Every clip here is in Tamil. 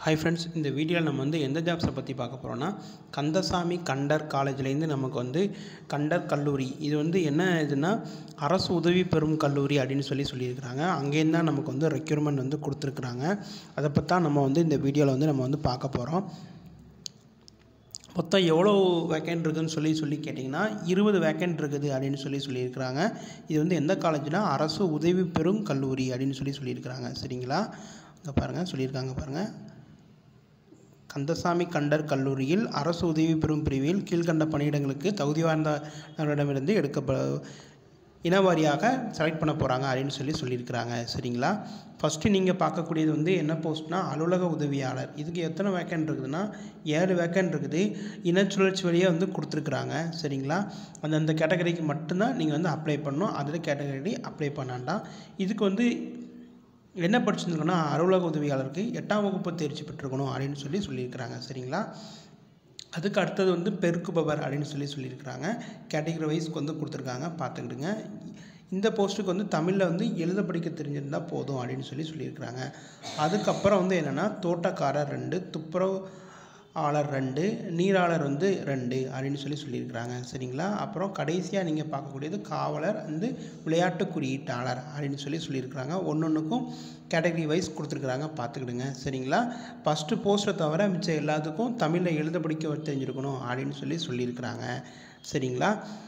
ஹாய் ஃப்ரெண்ட்ஸ் இந்த வீடியோவில் நம்ம வந்து எந்த ஜாப்ஸை பற்றி பார்க்க போகிறோன்னா கந்தசாமி கண்டர் காலேஜ்லேருந்து நமக்கு வந்து கண்டர் கல்லூரி இது வந்து என்ன இதுன்னா அரசு உதவி பெறும் கல்லூரி அப்படின்னு சொல்லி சொல்லியிருக்கிறாங்க அங்கேருந்து தான் நமக்கு வந்து ரெக்யூர்மெண்ட் வந்து கொடுத்துருக்குறாங்க அதை பற்றி தான் நம்ம வந்து இந்த வீடியோவில் வந்து நம்ம வந்து பார்க்க போகிறோம் மொத்தம் எவ்வளோ வேக்கண்ட் இருக்குதுன்னு சொல்லி சொல்லி கேட்டிங்கன்னா இருபது வேக்கண்ட் இருக்குது அப்படின்னு சொல்லி சொல்லியிருக்கிறாங்க இது வந்து எந்த காலேஜ்னா அரசு உதவி பெறும் கல்லூரி அப்படின்னு சொல்லி சொல்லியிருக்கிறாங்க சரிங்களா இங்கே பாருங்கள் சொல்லியிருக்காங்க பாருங்கள் கந்தசாமி கண்டர் கல்லூரியில் அரசு உதவி பெறும் பிரிவில் கீழ்கண்ட பணியிடங்களுக்கு தகுதி வாய்ந்தவர்களிடமிருந்து எடுக்கப்ப இனவாரியாக செலக்ட் பண்ண போகிறாங்க அப்படின்னு சொல்லி சொல்லியிருக்கிறாங்க சரிங்களா ஃபஸ்ட்டு நீங்கள் பார்க்கக்கூடியது வந்து என்ன போஸ்ட்னா அலுவலக உதவியாளர் இதுக்கு எத்தனை வேக்கண்ட் இருக்குதுன்னா ஏழு வேக்கண்ட் இருக்குது இனச்சுழற்சி வழியாக வந்து கொடுத்துருக்குறாங்க சரிங்களா அந்தந்த கேட்டகரிக்கு மட்டும்தான் நீங்கள் வந்து அப்ளை பண்ணணும் அதில் கேட்டகரி அப்ளை பண்ணாண்டாம் இதுக்கு வந்து என்ன படிச்சிருந்துருக்கோன்னா அலுவலக உதவியாளருக்கு எட்டாம் வகுப்பு தேர்ச்சி பெற்றிருக்கணும் அப்படின்னு சொல்லி சொல்லியிருக்கிறாங்க சரிங்களா அதுக்கு அடுத்தது வந்து பெருக்குபவர் அப்படின்னு சொல்லி சொல்லியிருக்கிறாங்க கேட்டகரி வைஸ்க்கு வந்து கொடுத்துருக்காங்க பார்த்துக்கிடுங்க இந்த போஸ்ட்டுக்கு வந்து தமிழில் வந்து எழுத படிக்க தெரிஞ்சிருந்தால் போதும் அப்படின்னு சொல்லி சொல்லியிருக்கிறாங்க அதுக்கப்புறம் வந்து என்னென்னா தோட்டக்காரர் ரெண்டு துப்புரவு ஆளர் ரெண்டு நீராளர் வந்து ரெண்டு அப்படின்னு சொல்லி சொல்லியிருக்கிறாங்க சரிங்களா அப்புறம் கடைசியாக நீங்கள் பார்க்கக்கூடியது காவலர் வந்து விளையாட்டு குறியீட்டாளர் அப்படின்னு சொல்லி சொல்லியிருக்கிறாங்க ஒன்று ஒன்றுக்கும் கேட்டகரி வைஸ் கொடுத்துருக்குறாங்க பார்த்துக்கிடுங்க சரிங்களா ஃபஸ்ட்டு போஸ்ட்டை தவிர மிச்சம் எல்லாத்துக்கும் தமிழில் எழுத படிக்க தெரிஞ்சிருக்கணும் அப்படின்னு சொல்லி சொல்லியிருக்கிறாங்க சரிங்களா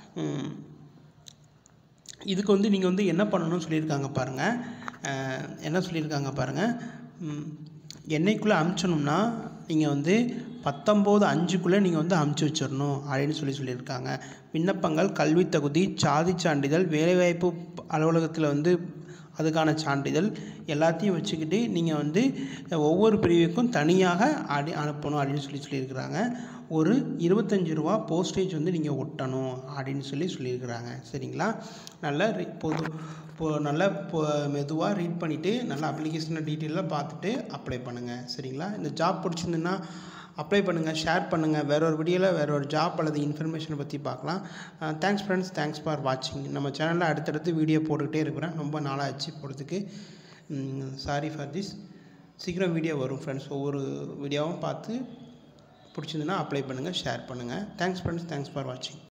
இதுக்கு வந்து நீங்கள் வந்து என்ன பண்ணணும்னு சொல்லியிருக்காங்க பாருங்கள் என்ன சொல்லியிருக்காங்க பாருங்கள் என்னைக்குள்ளே அமுச்சணும்னா நீங்கள் வந்து பத்தொம்போது அஞ்சுக்குள்ளே நீங்கள் வந்து அமுச்சு வச்சிடணும் அப்படின்னு சொல்லி சொல்லியிருக்காங்க விண்ணப்பங்கள் கல்வி தகுதி சாதி சான்றிதழ் வேலைவாய்ப்பு அலுவலகத்தில் வந்து அதுக்கான சான்றிதழ் எல்லாத்தையும் வச்சுக்கிட்டு நீங்கள் வந்து ஒவ்வொரு பிரிவுக்கும் தனியாக அடி அனுப்பணும் அப்படின்னு சொல்லி சொல்லியிருக்கிறாங்க ஒரு இருபத்தஞ்சி ரூபா போஸ்டேஜ் வந்து நீங்கள் ஒட்டணும் அப்படின்னு சொல்லி சொல்லியிருக்கிறாங்க சரிங்களா நல்லா பொது இப்போ நல்லா இப்போ மெதுவாக ரீட் பண்ணிவிட்டு நல்லா அப்ளிகேஷனை டீட்டெயிலாக பார்த்துட்டு அப்ளை பண்ணுங்கள் சரிங்களா இந்த ஜாப் பிடிச்சிருந்துன்னா அப்ளை பண்ணுங்கள் ஷேர் பண்ணுங்கள் வேற ஒரு வீடியோவில் வேற ஒரு ஜாப் அல்லது இன்ஃபர்மேஷனை பற்றி பார்க்கலாம் தேங்க்ஸ் ஃப்ரெண்ட்ஸ் தேங்க்ஸ் ஃபார் வாட்சிங் நம்ம சேனலில் அடுத்தடுத்து வீடியோ போட்டுக்கிட்டே இருக்கிறேன் ரொம்ப நாளாச்சு போடுறதுக்கு சாரி ஃபார் திஸ் சீக்கிரம் வீடியோ வரும் ஃப்ரெண்ட்ஸ் ஒவ்வொரு வீடியோவும் பார்த்து பிடிச்சிருந்துன்னா அப்ளை பண்ணுங்கள் ஷேர் பண்ணுங்கள் தேங்க்ஸ் ஃப்ரெண்ட்ஸ் தேங்க்ஸ் ஃபார் வாட்சிங்